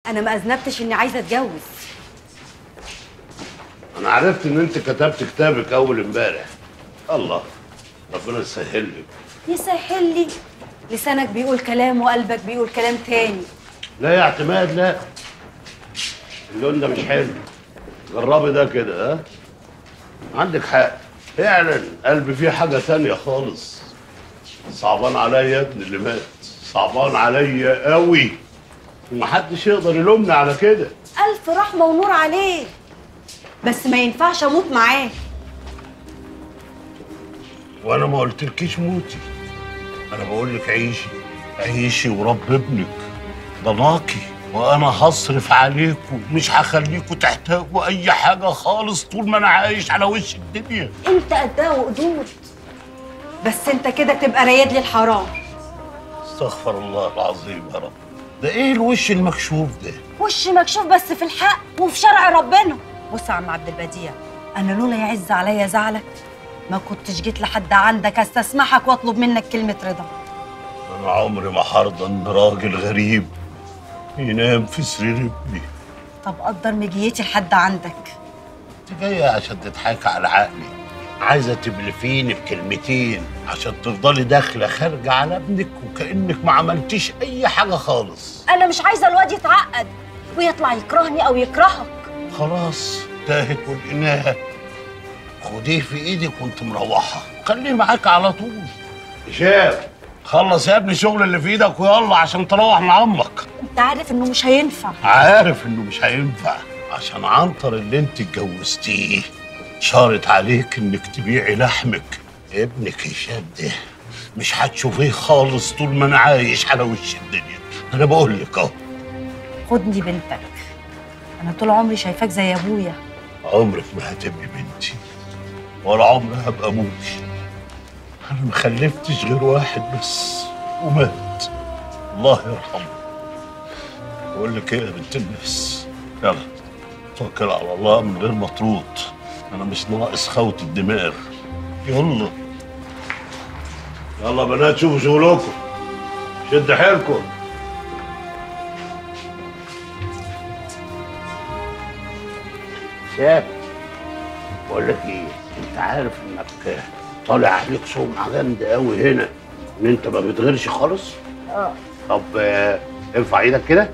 انا ما اذنبتش اني عايزه اتجوز انا عرفت ان انت كتبت كتابك اول امبارح الله ربنا يسهل لك يسهل لي لسانك بيقول كلام وقلبك بيقول كلام تاني لا يا اعتماد لا اللون ده مش حلو جربي ده كده ها عندك حق فعلا قلبي فيه حاجه تانية خالص صعبان عليا يا ابني اللي مات صعبان عليا قوي ومحدش يقدر يلومني على كده الف رحمه ونور عليه بس ما ينفعش اموت معاه وانا ما قلتلكيش موتي انا بقول لك عيشي عيشي ورب ابنك ضناكي وانا هصرف عليكم مش هخليكم تحتاجوا اي حاجه خالص طول ما انا عايش على وش الدنيا انت قدها وقدود بس انت كده تبقى رياد لي الحرام استغفر الله العظيم يا رب ده ايه الوش المكشوف ده وش مكشوف بس في الحق وفي شرع ربنا بص يا عم عبد البديع انا لولا يعز عليا زعلك ما كنتش جيت لحد عندك استسمحك واطلب منك كلمه رضا انا عمري ما هرضى ان راجل غريب ينام في سرير ابني طب قدر مجيتي لحد عندك انت جايه عشان تضحكي على عقلي عايزه تبلفيني بكلمتين عشان تفضلي داخله خارجه على ابنك وكانك ما عملتيش اي حاجه خالص انا مش عايزه الواد يتعقد ويطلع يكرهني او يكرهك خلاص تاهت والإناء خديه في ايدك وانت مروحه خليه معاك على طول هشام خلص يا ابني الشغل اللي في ايدك ويلا عشان تروح مع امك انت عارف انه مش هينفع عارف انه مش هينفع عشان عنتر اللي انت اتجوزتيه شارط عليك انك تبيعي لحمك ابنك هشام ده مش هتشوفيه خالص طول ما انا عايش على وش الدنيا انا بقول لك اهو خدني بنتك انا طول عمري شايفاك زي ابويا عمرك ما هتبقي بنتي ولا عمري هبقى ابوك انا ما خلفتش غير واحد بس ومات الله يرحمه بقول لك ايه يا بنت الناس يلا توكل على الله من غير مطرود انا مش ناقص خوت الدماغ يلا يلا بنات شوفوا شغلكم شد حيلكم شاب بقول لك ايه انت عارف انك طالع عليك سمعه جامده قوي هنا ان انت ما بتغيرش خالص اه طب آه، ارفع ايدك كده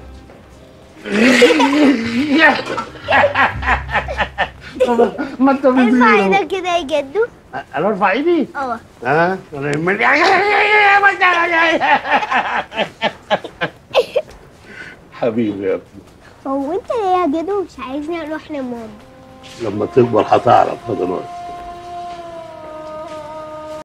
ما انت ارفع ايدك كده يا جدو انا ارفع ايدي اه ها انا يهمني حبيبي يا ابني هو انت ليه يا جدو مش عايزني اروح لماما لما تكبر هتعرف يا ضناي